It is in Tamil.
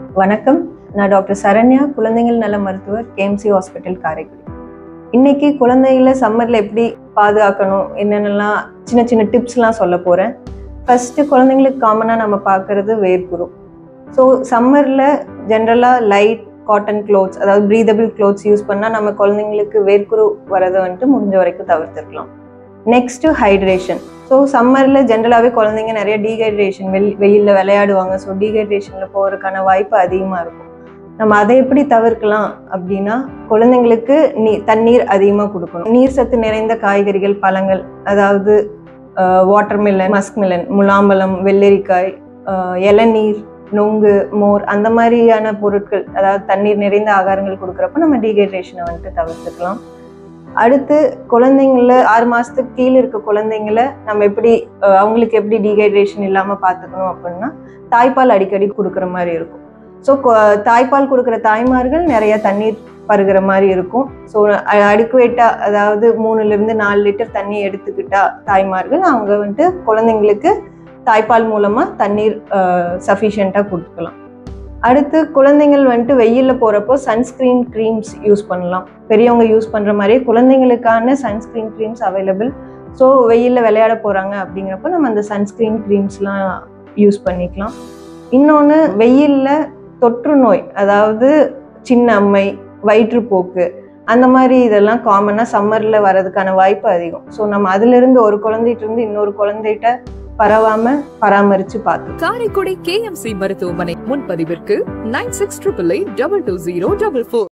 வணக்கம் நான் டாக்டர் சரண்யா குழந்தைகள் நல மருத்துவர் கேஎம்சி ஹாஸ்பிட்டல் காரைக்குடி இன்னைக்கு குழந்தைகளை சம்மரில் எப்படி பாதுகாக்கணும் என்னென்னலாம் சின்ன சின்ன டிப்ஸ்லாம் சொல்ல போகிறேன் ஃபஸ்ட்டு குழந்தைங்களுக்கு காமனாக நம்ம பார்க்குறது வேர்க்குரு ஸோ சம்மரில் ஜென்ரலாக லைட் காட்டன் க்ளோத்ஸ் அதாவது ப்ரீதபிள் க்ளோத்ஸ் யூஸ் பண்ணால் நம்ம குழந்தைங்களுக்கு வேர்க்குரு வரதை வந்துட்டு முடிஞ்ச வரைக்கும் தவிர்த்துருக்கலாம் நெக்ஸ்ட்டு ஹைட்ரேஷன் ஸோ சம்மரில் ஜென்ரலாகவே குழந்தைங்க நிறைய டீஹைட்ரேஷன் வெயில் வெயிலில் விளையாடுவாங்க ஸோ டீஹைட்ரேஷனில் போகிறதுக்கான வாய்ப்பு அதிகமாக இருக்கும் நம்ம அதை எப்படி தவிர்க்கலாம் அப்படின்னா குழந்தைங்களுக்கு நீ தண்ணீர் அதிகமாக கொடுக்கணும் நீர் சத்து நிறைந்த காய்கறிகள் பழங்கள் அதாவது வாட்டர்மெலன் மஸ்க்மெலன் முலாம்பழம் வெள்ளரிக்காய் ஆஹ் இளநீர் நொங்கு மோர் அந்த மாதிரியான பொருட்கள் அதாவது தண்ணீர் நிறைந்த ஆகாரங்கள் கொடுக்குறப்ப நம்ம டீஹைட்ரேஷனை வந்துட்டு தவிர்த்துக்கலாம் அடுத்து குழந்தைங்கள ஆறு மாசத்துக்கு கீழே இருக்க குழந்தைங்கள நம்ம எப்படி அஹ், அவங்களுக்கு எப்படி டீஹைட்ரேஷன் இல்லாம பாத்துக்கணும் அப்படின்னா தாய்ப்பால் அடிக்கடி கொடுக்குற மாதிரி இருக்கும் ஸோ தாய்ப்பால் கொடுக்குற தாய்மார்கள் நிறைய தண்ணீர் பருகிற மாதிரி இருக்கும் ஸோ அடிக்குவேட்டா அதாவது மூணுல இருந்து நாலு லிட்டர் தண்ணி எடுத்துக்கிட்டா தாய்மார்கள் அவங்க வந்துட்டு குழந்தைங்களுக்கு தாய்ப்பால் மூலமா தண்ணீர் சஃபிஷியண்டா கொடுத்துக்கலாம் அடுத்து குழந்தைங்கள் வந்துட்டு வெயிலில் போகிறப்போ சன்ஸ்க்ரீன் க்ரீம்ஸ் யூஸ் பண்ணலாம் பெரியவங்க யூஸ் பண்ணுற மாதிரியே குழந்தைங்களுக்கான சன்ஸ்க்ரீன் க்ரீம்ஸ் அவைலபிள் ஸோ வெயிலில் விளையாட போகிறாங்க அப்படிங்கிறப்ப நம்ம அந்த சன்ஸ்க்ரீன் க்ரீம்ஸ்லாம் யூஸ் பண்ணிக்கலாம் இன்னொன்று வெயிலில் தொற்று நோய் அதாவது சின்ன அம்மை வயிற்றுப்போக்கு அந்த மாதிரி இதெல்லாம் காமனாக சம்மரில் வர்றதுக்கான வாய்ப்பு அதிகம் ஸோ நம்ம அதிலிருந்து ஒரு குழந்தைகிட்ட இருந்து இன்னொரு குழந்தைகிட்ட பரவாம பராமரித்து பார்த்து காரைக்குடி கேஎம்சி மருத்துவமனை முன்பதிவிற்கு nine six triple eight double two zero double four